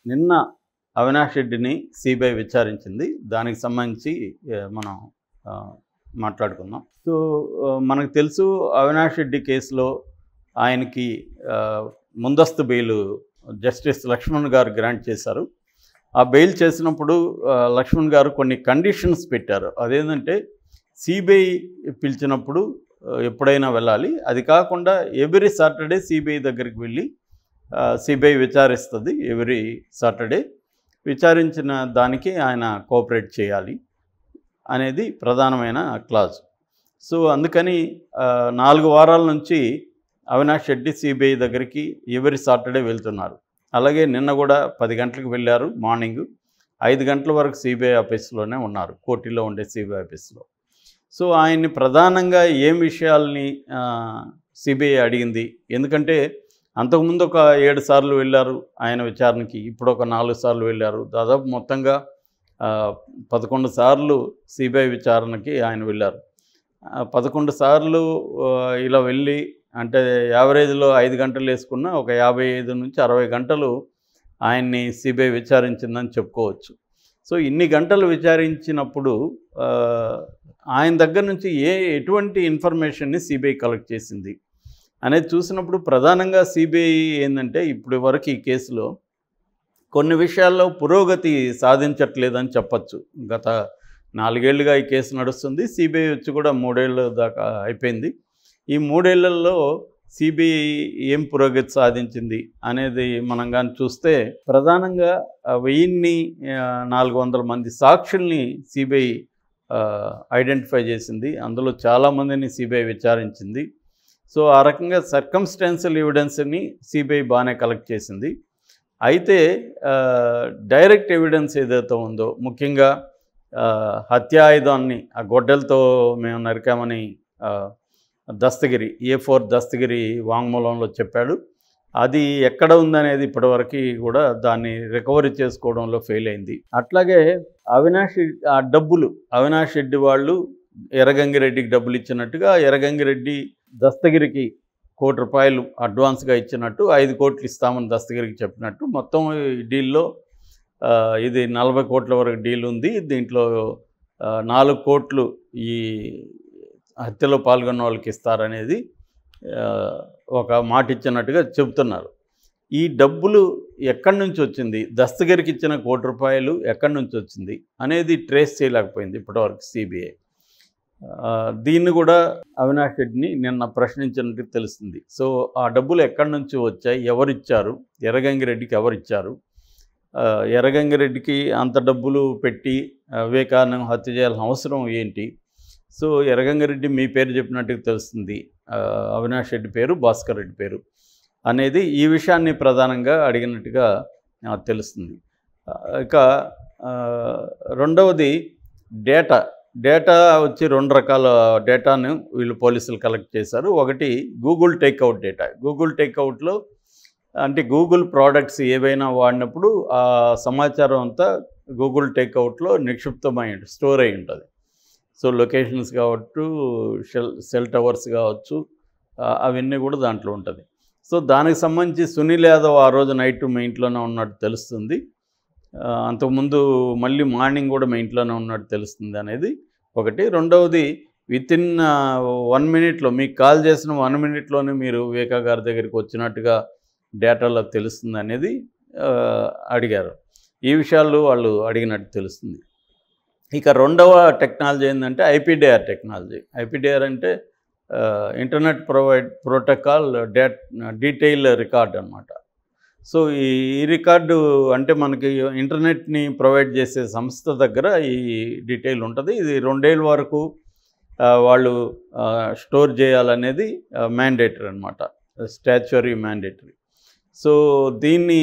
నిన్న అవినాష్ రెడ్డిని సిబిఐ విచారించింది దానికి సంబంధించి ఏ, మనం ఆ, మాట్లాడుకుందాం సో ఆ, మనకు తెలుసు అవినాష్ రెడ్డి కేసులో ఆయనకి ఆ, ముందస్తు బెయిల్ జస్టిస్ లక్ష్మణ్ గారు గ్రాంట్ చేశారు ఆ బెయిల్ చేసినప్పుడు ఆ, లక్ష్మణ్ గారు కొన్ని కండిషన్స్ పెట్టారు అదేంటంటే సిబిఐ పిలిచినప్పుడు ఆ, ఎప్పుడైనా వెళ్ళాలి అది కాకుండా ఎవ్రీ సాటర్డే సిబిఐ దగ్గరికి వెళ్ళి సిబిఐ విచారిస్తుంది ఎవ్రీ సాటర్డే విచారించిన దానికి ఆయన కోఆపరేట్ చేయాలి అనేది ప్రధానమైన క్లాజ్ సో అందుకని ఆ, నాలుగు వారాల నుంచి అవినాష్ రెడ్డి సిబిఐ దగ్గరికి ఎవరి సాటర్డే వెళ్తున్నారు అలాగే నిన్న కూడా పది గంటలకు వెళ్ళారు మార్నింగ్ ఐదు గంటల వరకు సిబిఐ ఆఫీస్లోనే ఉన్నారు కోర్టులో ఉండే సిబిఐ ఆఫీస్లో సో ఆయన్ని ప్రధానంగా ఏం విషయాల్ని సిబిఐ అడిగింది ఎందుకంటే అంతకుముందు ఒక ఏడు సార్లు వెళ్ళారు ఆయన విచారణకి ఇప్పుడు ఒక నాలుగు సార్లు వెళ్ళారు దాదాపు మొత్తంగా ఆ, పదకొండు సార్లు సిబిఐ విచారణకి ఆయన వెళ్ళారు ఆ, పదకొండు సార్లు ఆ, ఇలా వెళ్ళి అంటే యావరేజ్లో ఐదు గంటలు వేసుకున్న ఒక యాభై ఐదు నుంచి అరవై గంటలు ఆయన్ని సిబిఐ విచారించిందని చెప్పుకోవచ్చు సో ఇన్ని గంటలు విచారించినప్పుడు ఆ, ఆయన దగ్గర నుంచి ఏ ఎటువంటి ఇన్ఫర్మేషన్ని సిబిఐ కలెక్ట్ చేసింది అనేది చూసినప్పుడు ప్రధానంగా సిబిఐ ఏంటంటే ఇప్పటి వరకు ఈ కేసులో కొన్ని విషయాల్లో పురోగతి సాధించట్లేదని చెప్పచ్చు గత నాలుగేళ్లుగా ఈ కేసు నడుస్తుంది సిబిఐ వచ్చి కూడా మూడేళ్ళ దాకా అయిపోయింది ఈ మూడేళ్లలో సిబిఐ ఏం పురోగతి సాధించింది అనేది మనం కానీ చూస్తే ప్రధానంగా ఆ, వెయ్యిన్ని ఆ, నాలుగు వందల మంది సాక్షుల్ని సిబిఐ ఐడెంటిఫై చేసింది అందులో చాలామందిని సిబిఐ విచారించింది సో ఆ రకంగా సర్కమ్స్టాన్షియల్ ఎవిడెన్స్ని సిబిఐ బాగానే కలెక్ట్ చేసింది అయితే ఆ, డైరెక్ట్ ఎవిడెన్స్ ఏదైతే ఉందో ముఖ్యంగా ఆ, హత్యాయుధాన్ని ఆ గొడ్డలతో మేము నరికామని ఆ, దస్తగిరి ఏ ఫోర్ దస్తగిరి వాంగ్మూలంలో చెప్పాడు అది ఎక్కడ ఉందనేది ఇప్పటివరకు కూడా దాన్ని రికవరీ చేసుకోవడంలో ఫెయిల్ అయింది అట్లాగే అవినాష్ రెడ్డి- ఆ డబ్బులు అవినాష్ రెడ్డి వాళ్ళు ఎర్రగంగిరెడ్డికి డబ్బులు ఇచ్చినట్టుగా ఎర్రగంగిరెడ్డి దస్తగిరికి కోటి రూపాయలు అడ్వాన్స్గా ఇచ్చినట్టు ఐదు కోట్లు ఇస్తామని దస్తగిరికి చెప్పినట్టు మొత్తం ఈ డీల్లో ఆ, ఇది నలభై కోట్ల వరకు డీల్ ఉంది దీంట్లో ఆ, నాలుగు కోట్లు ఈ హత్యలో పాల్గొన్న వాళ్ళకి ఇస్తారనేది ఆ, ఒక మాట ఇచ్చినట్టుగా చెబుతున్నారు ఈ డబ్బులు ఎక్కడి నుంచి వచ్చింది దస్తగిరికి ఇచ్చిన కోటి రూపాయలు ఎక్కడి నుంచి వచ్చింది అనేది ట్రేస్ చేయలేకపోయింది ఇప్పటివరకు సిబిఐ ఆ, దీన్ని కూడా అవినాష్ రెడ్డిని నిన్న ప్రశ్నించినట్టు తెలుస్తుంది సో ఆ డబ్బులు ఎక్కడి నుంచి వచ్చాయి ఎవరు ఇచ్చారు ఎర్రగంగిరెడ్డికి ఎవరు ఇచ్చారు ఆ, ఎర్రగంగిరెడ్డికి అంత డబ్బులు పెట్టి ఆ, వివేకానందం హత్య చేయాల్సిన అవసరం ఏంటి సో ఎర్రగంగిరెడ్డి మీ పేరు చెప్పినట్టుగా తెలుస్తుంది ఆ, అవినాష్ రెడ్డి పేరు భాస్కర్ రెడ్డి పేరు అనేది ఈ విషయాన్ని ప్రధానంగా అడిగినట్టుగా ఆ, తెలుస్తుంది ఆ, ఇక ఆ, రెండవది డేటా డేటా వచ్చి రెండు రకాల డేటాను వీళ్ళు పోలీసులు కలెక్ట్ చేశారు ఒకటి గూగుల్ టేక్అవుట్ డేటా గూగుల్ టేక్అవుట్లో అంటే గూగుల్ ప్రోడక్ట్స్ ఏవైనా వాడినప్పుడు ఆ సమాచారం అంతా గూగుల్ టేక్అవుట్లో నిక్షిప్తమై ఉంటుంది స్టోర్ అయి ఉంటుంది సో లొకేషన్స్ కావచ్చు షెల్ సెల్ టవర్స్ కావచ్చు ఆ, అవన్నీ కూడా దాంట్లో ఉంటుంది సో దానికి సంబంధించి సునీల్ యాదవ్ ఆ రోజు నైట్ మీ ఇంట్లోనే ఉన్నట్టు తెలుస్తుంది ఆ, అంతకుముందు మళ్ళీ మార్నింగ్ కూడా మీ ఇంట్లోనే ఉన్నట్టు తెలుస్తుంది అనేది ఒకటి రెండవది విత్ ఇన్ వన్ మినిట్లో మీకు కాల్ చేసిన వన్ మినిట్లోనే మీరు వివేకా గారి దగ్గరికి వచ్చినట్టుగా డేటాలో తెలుస్తుంది అనేది ఆ, అడిగారు ఈ విషయాలు వాళ్ళు అడిగినట్టు తెలుస్తుంది ఇక రెండవ టెక్నాలజీ ఏంటంటే ఐపీడిఆర్ టెక్నాలజీ ఐపీడిఆర్ అంటే ఆ, internet provide protocol date detail record అనమాట సో ఈ ఈ రికార్డు అంటే మనకి ఇంటర్నెట్ని ప్రొవైడ్ చేసే సంస్థ దగ్గర ఈ డీటెయిల్ ఉంటుంది ఇది రెండేళ్ళ వరకు ఆ, వాళ్ళు స్టోర్ చేయాలనేది మ్యాండేటరీ అనమాట స్టాచ్యురీ మ్యాండేటరీ సో దీన్ని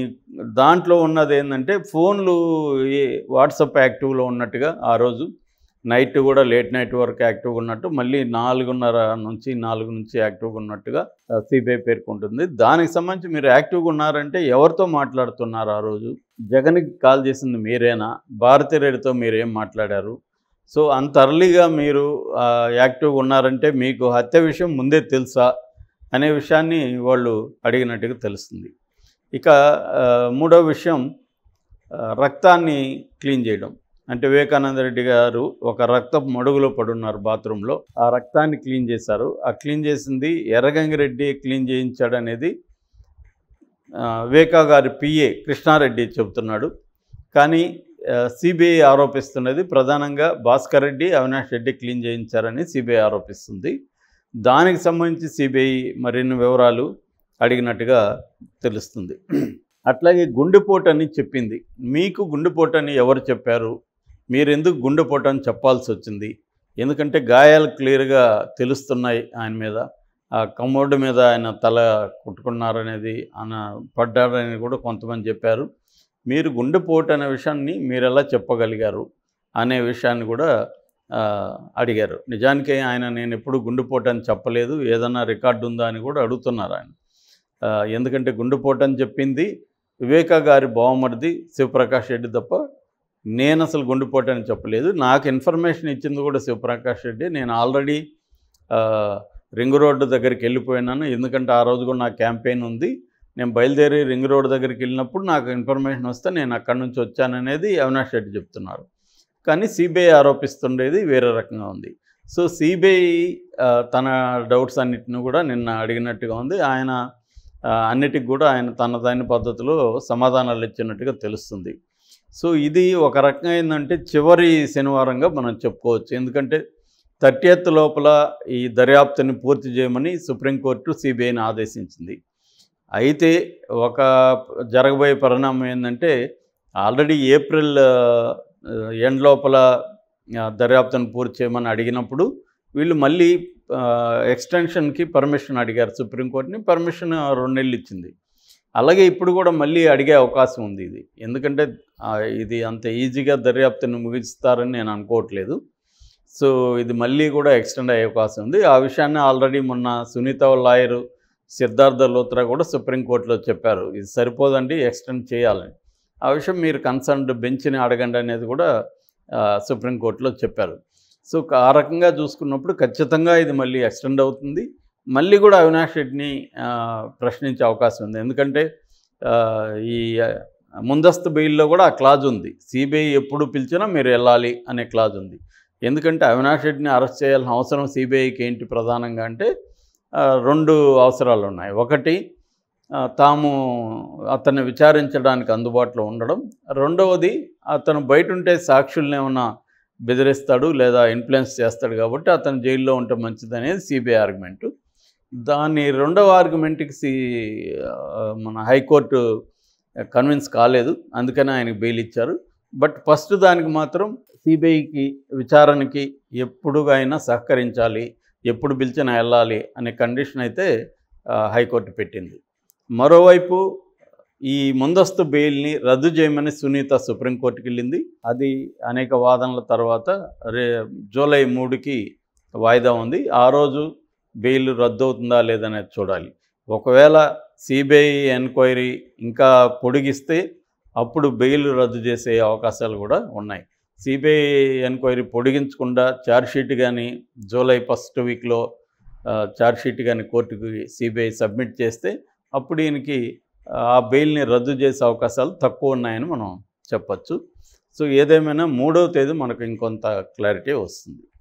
దాంట్లో ఉన్నది ఏంటంటే ఫోన్లు ఈ వాట్సాప్ యాక్టివ్లో ఉన్నట్టుగా ఆ రోజు నైట్ కూడా లేట్ నైట్ వరకు యాక్టివ్గా ఉన్నట్టు మళ్ళీ నాలుగున్నర నుంచి నాలుగు నుంచి యాక్టివ్గా ఉన్నట్టుగా సిబిఐ పేర్కొంటుంది దానికి సంబంధించి మీరు యాక్టివ్గా ఉన్నారంటే ఎవరితో మాట్లాడుతున్నారు ఆ రోజు జగన్కి కాల్ చేసింది మీరేనా భారతిరెడ్డితో మీరేం మాట్లాడారు సో అంత అర్లీగా మీరు ఆ, యాక్టివ్గా ఉన్నారంటే మీకు హత్య విషయం ముందే తెలుసా అనే విషయాన్ని వాళ్ళు అడిగినట్టుగా తెలుస్తుంది ఇక ఆ, మూడో విషయం ఆ, రక్తాన్ని క్లీన్ చేయడం అంటే వివేకానంద రెడ్డి గారు ఒక రక్తపు మడుగులో పడున్నారు బాత్రూంలో ఆ రక్తాన్ని క్లీన్ చేశారు ఆ క్లీన్ చేసింది ఎర్రగంగిరెడ్డి క్లీన్ చేయించాడు అనేది ఆ, వివేకా గారి పిఏ కృష్ణారెడ్డి చెబుతున్నాడు కానీ సిబిఐ ఆరోపిస్తున్నది ప్రధానంగా భాస్కర్ రెడ్డి అవినాష్ రెడ్డి క్లీన్ చేయించారని సిబిఐ ఆరోపిస్తుంది దానికి సంబంధించి సిబిఐ మరిన్ని వివరాలు అడిగినట్టుగా తెలుస్తుంది అట్లాగే గుండెపోటు అని చెప్పింది మీకు గుండెపోటు అని ఎవరు చెప్పారు మీరు ఎందుకు గుండెపోటు అని చెప్పాల్సి వచ్చింది ఎందుకంటే గాయాలు క్లియర్గా తెలుస్తున్నాయి ఆయన మీద ఆ కమోడ్ మీద ఆయన తల కుట్టుకున్నారనేది ఆయన పడ్డారని కూడా కొంతమంది చెప్పారు మీరు గుండెపోటు అనే విషయాన్ని మీరు ఎలా చెప్పగలిగారు అనే విషయాన్ని కూడా ఆ, అడిగారు నిజానికి ఆయన నేను ఎప్పుడు గుండెపోటు అని చెప్పలేదు ఏదన్నా రికార్డు ఉందా అని కూడా అడుగుతున్నారు ఆయన ఆ, ఎందుకంటే గుండెపోటు అని చెప్పింది వివేకా గారి బావమరిది శివప్రకాష్ రెడ్డి తప్ప నేను అసలు గుండెపోటు అని చెప్పలేదు నాకు ఇన్ఫర్మేషన్ ఇచ్చింది కూడా శివప్రకాష్ రెడ్డి నేను ఆల్రెడీ ఆ, రింగ్ రోడ్డు దగ్గరికి వెళ్ళిపోయినాను ఎందుకంటే ఆ రోజు కూడా నా క్యాంపెయిన్ ఉంది నేను బయలుదేరి రింగ్ రోడ్ దగ్గరికి వెళ్ళినప్పుడు నాకు ఇన్ఫర్మేషన్ వస్తే నేను అక్కడి నుంచి వచ్చాననేది అవినాష్ రెడ్డి చెప్తున్నారు కానీ సిబిఐ ఆరోపిస్తుండేది వేరే రకంగా ఉంది సో సిబిఐ తన డౌట్స్ అన్నిటిని కూడా నిన్న అడిగినట్టుగా ఉంది ఆయన ఆ, అన్నిటికి కూడా ఆయన తనదైన పద్ధతిలో సమాధానాలు ఇచ్చినట్టుగా తెలుస్తుంది సో ఇది ఒక రకంగా ఏంటంటే చివరి శనివారంగా మనం చెప్పుకోవచ్చు ఎందుకంటే థర్టీయత్ లోపల ఈ దర్యాప్తుని పూర్తి చేయమని సుప్రీంకోర్టు సిబిఐని ఆదేశించింది అయితే ఒక జరగబోయే పరిణామం ఏంటంటే ఆల్రెడీ ఏప్రిల్ ఆ, ఎండ్ లోపల ఆ, దర్యాప్తును పూర్తి చేయమని అడిగినప్పుడు వీళ్ళు మళ్ళీ ఆ, ఎక్స్టెన్షన్కి పర్మిషన్ అడిగారు సుప్రీంకోర్టుని పర్మిషన్ రెండు నెలలు ఇచ్చింది అలాగే ఇప్పుడు కూడా మళ్ళీ అడిగే అవకాశం ఉంది ఇది ఎందుకంటే ఆ, ఇది అంత ఈజీగా దర్యాప్తును ముగిస్తారని నేను అనుకోవట్లేదు సో ఇది మళ్ళీ కూడా ఎక్స్టెండ్ అయ్యే అవకాశం ఉంది ఆ విషయాన్ని ఆల్రెడీ మొన్న సునీత లాయరు సిద్ధార్థ లోత్రా కూడా సుప్రీంకోర్టులో చెప్పారు ఇది సరిపోదండి ఎక్స్టెండ్ చేయాలని ఆ విషయం మీరు కన్సర్న్డ్ బెంచ్ని అడగండి అనేది కూడా ఆ, సుప్రీంకోర్టులో చెప్పారు సో ఆ రకంగా చూసుకున్నప్పుడు ఖచ్చితంగా ఇది మళ్ళీ ఎక్స్టెండ్ అవుతుంది మళ్ళీ కూడా అవినాష్ రెడ్డిని ఆ, ప్రశ్నించే అవకాశం ఉంది ఎందుకంటే ఆ, ఈ ఆ, ముందస్తు బెయిల్లో కూడా ఆ క్లాజ్ ఉంది సిబిఐ ఎప్పుడు పిలిచినా మీరు వెళ్ళాలి అనే క్లాజ్ ఉంది ఎందుకంటే అవినాష్ రెడ్డిని అరెస్ట్ చేయాల్సిన అవసరం సిబిఐకి ఏంటి ప్రధానంగా అంటే ఆ, రెండు అవసరాలు ఉన్నాయి ఒకటి ఆ, తాము అతన్ని విచారించడానికి అందుబాటులో ఉండడం రెండవది అతను బయట ఉంటే సాక్షుల్ని ఏమన్నా బెదిరిస్తాడు లేదా ఇన్ఫ్లుయెన్స్ చేస్తాడు కాబట్టి అతను జైల్లో ఉంటే మంచిది అనేది సిబిఐ ఆర్గ్యుమెంటు దాని రెండవ ఆర్గ్యుమెంట్కి సి ఆ, మన హైకోర్టు కన్విన్స్ కాలేదు అందుకని ఆయనకు బెయిల్ ఇచ్చారు బట్ ఫస్ట్ దానికి మాత్రం సిబిఐకి విచారణకి ఎప్పుడు అయినా సహకరించాలి ఎప్పుడు పిలిచినా వెళ్ళాలి అనే కండిషన్ అయితే ఆ, హైకోర్టు పెట్టింది మరోవైపు ఈ ముందస్తు బెయిల్ని రద్దు చేయమని సునీత సుప్రీంకోర్టుకి వెళ్ళింది అది అనేక వాదనల తర్వాత రే జూలై మూడుకి వాయిదా ఉంది ఆ రోజు బెయిల్ రద్దు అవుతుందా లేదనేది చూడాలి ఒకవేళ సిబిఐ ఎంక్వైరీ ఇంకా పొడిగిస్తే అప్పుడు బెయిల్ రద్దు చేసే అవకాశాలు కూడా ఉన్నాయి సిబిఐ ఎంక్వైరీ పొడిగించకుండా ఛార్జ్షీట్ కానీ జూలై ఫస్ట్ వీక్లో ఛార్జ్షీట్ కానీ కోర్టుకి సిబిఐ సబ్మిట్ చేస్తే అప్పుడు ఈయనకి ఆ బెయిల్ని రద్దు చేసే అవకాశాలు తక్కువ ఉన్నాయని మనం చెప్పచ్చు సో ఏదేమైనా మూడవ తేదీ మనకు ఇంకొంత క్లారిటీ వస్తుంది